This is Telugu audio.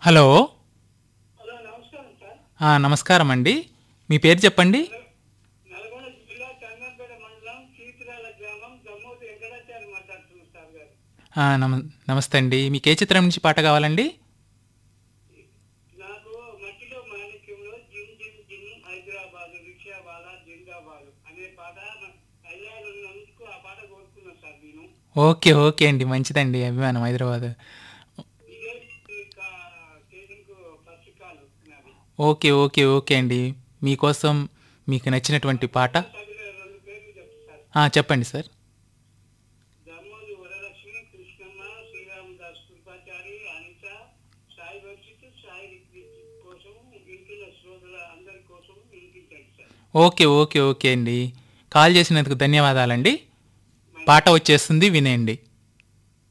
హలో హలో నమస్కారం సార్ ఆ, నమస్కారం అండి మీ పేరు చెప్పండి నల్గొండ జిల్లా చందంపేట మండలం చీతిరాల గ్రామం దమ్మోతి వెంకటాచార్య మాట్లాడుతున్నాను సార్ గారు ఆ, నమ నమస్తే అండి మీకు ఏ చిత్రం నుంచి పాట కావాలండి నాకు మట్టిలో మాణిక్యంలో జిమ్ జిమ్ జిమ్ హైదరాబాద్ రిక్షావాలా జిందాబాద్ అనే పాట అయ్యారు నందుకు ఆ పాట కోరుకున్నాను సార్ నేను ఓకే ఓకే అండి మంచిదండి అభిమానం హైదరాబాద్ ఇదే కేసింగ్ ఫస్ట్ కాల్ నాది ఓకే ఓకే ఓకే అండి మీకోసం మీకు నచ్చినటువంటి పాట తగిన రెండు పేర్లు చెప్తాను సార్ ఆ, చెప్పండి సార్ దమ్మోది వరలక్ష్మి కృష్ణమ్మ శ్రీరామదాస్ కృపాచారి అనిత సాయి వర్షిత్ సాయి రిక్విత్ కోసం వింటున్న శ్రోతల అందరి కోసం వినిపించండి సార్ ఓకే ఓకే ఓకే అండి కాల్ చేసినందుకు ధన్యవాదాలండి పాట వచ్చేస్తుంది వినేయండి